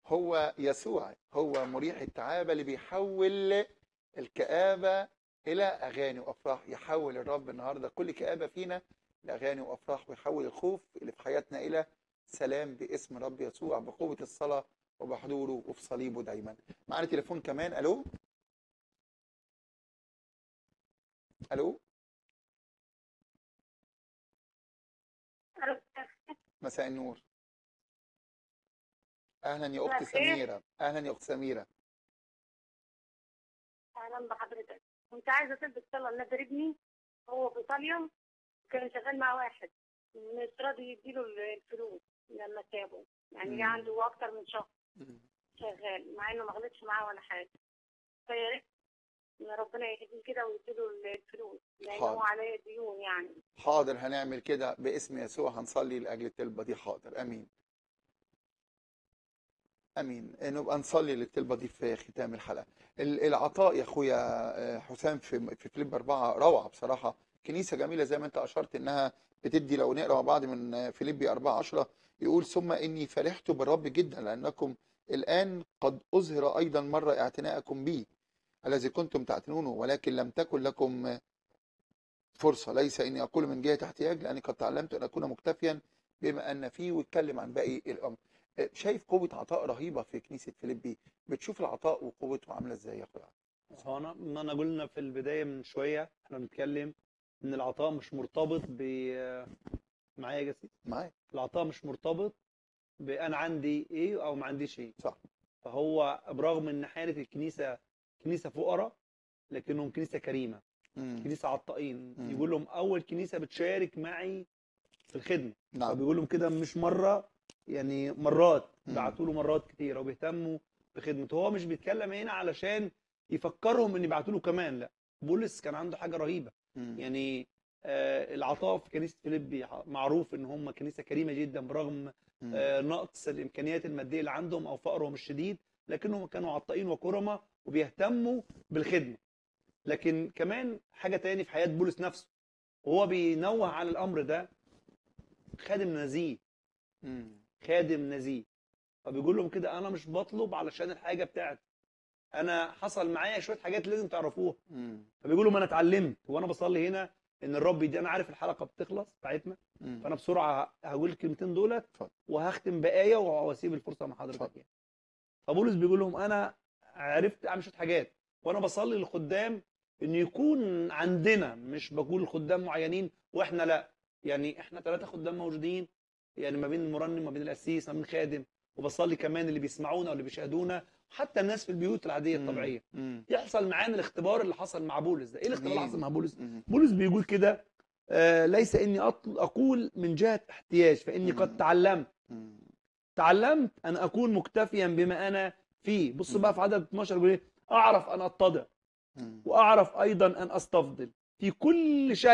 هو يسوع هو مريح التعابة اللي بيحول الكآبة إلى أغاني وأفراح يحول الرب النهاردة كل كآبة فينا لأغاني وأفراح ويحول الخوف اللي في حياتنا إلى سلام باسم رب يسوع بقوة الصلاة وبحضوره وفي صليبه دايما معانا تليفون كمان ألو ألو مساء النور أهلا يا أخت مساء الخير. سميرة أهلا يا أخت سميرة اهلا بحضرتك كنت عايزه تلبس صلاه لنادر ابني هو في ايطاليا كان شغال مع واحد مش راضي يديله الفلوس لما سابه يعني مم. جه عنده اكتر من شهر شغال مع انه ما غلطش معاه ولا حاجه فيا ريت ان ربنا يهديه كده ويديله الفلوس لان حاضر. هو عليه ديون يعني حاضر هنعمل كده باسم يسوع هنصلي لاجل الطلبه دي حاضر امين امين نبقى نصلي للطلبه دي في ختام الحلقه ال- العطاء يا اخويا آه، حسام في في فيليب أربعة روعه بصراحه كنيسه جميله زي ما انت اشرت انها بتدي لو نقرا مع بعض من آه، فيليبي 4 10 يقول ثم اني فرحت بالرب جدا لانكم الان قد اظهر ايضا مره اعتناءكم بي الذي كنتم تعتنونه ولكن لم تكن لكم آه، فرصة ليس إني أقول من جهة احتياج لأني قد تعلمت أن أكون مكتفيا بما أن فيه واتكلم عن باقي الأمر آه، شايف قوة عطاء رهيبة في كنيسة فيليبي بتشوف العطاء وقوته عاملة إزاي يا أخويا هو انا ما انا قلنا في البدايه من شويه احنا بنتكلم ان العطاء مش مرتبط ب معايا يا جسيد معاك العطاء مش مرتبط بانا عندي ايه او ما عنديش ايه صح فهو برغم ان حاله الكنيسه كنيسه فقراء لكنهم كنيسه كريمه مم. كنيسه عطائين مم. يقول لهم اول كنيسه بتشارك معي في الخدمه نعم فبيقول لهم كده مش مره يعني مرات مم. بعتوا له مرات كتيره وبيهتموا بخدمته هو مش بيتكلم هنا علشان يفكرهم ان يبعتوا له كمان لا بولس كان عنده حاجه رهيبه مم. يعني آه العطاء في كنيسه فيليبي معروف ان هم كنيسه كريمه جدا برغم مم. آه نقص الامكانيات الماديه اللي عندهم او فقرهم الشديد لكنهم كانوا عطائين وكرمه وبيهتموا بالخدمه لكن كمان حاجه تاني في حياه بولس نفسه وهو بينوه على الامر ده خادم نزيه مم. خادم نزيه فبيقول لهم كده انا مش بطلب علشان الحاجه بتاعتي انا حصل معايا شويه حاجات لازم تعرفوها مم. فبيقول لهم انا اتعلمت وانا بصلي هنا ان الرب يدي انا عارف الحلقه بتخلص بتاعتنا مم. فانا بسرعه هقول الكلمتين دولت اتفضل. وهختم بايه واسيب الفرصه مع حضرتك اتفضل. يعني فبولس بيقول لهم انا عرفت اعمل شويه حاجات وانا بصلي للخدام ان يكون عندنا مش بقول الخدام معينين واحنا لا يعني احنا ثلاثه خدام موجودين يعني ما بين المرنم ما بين القسيس ما بين الخادم وبصلي كمان اللي بيسمعونا واللي بيشاهدونا حتى الناس في البيوت العاديه مم. الطبيعيه مم. يحصل معانا الاختبار اللي حصل مع بولس ده ايه الاختبار اللي أمين. حصل مع بولس مم. بولس بيقول كده آه ليس اني أطل اقول من جهه احتياج فاني مم. قد تعلمت مم. تعلمت ان اكون مكتفيا بما انا فيه بص مم. بقى في عدد 12 بيقول ايه اعرف ان اتضع مم. واعرف ايضا ان استفضل في كل شيء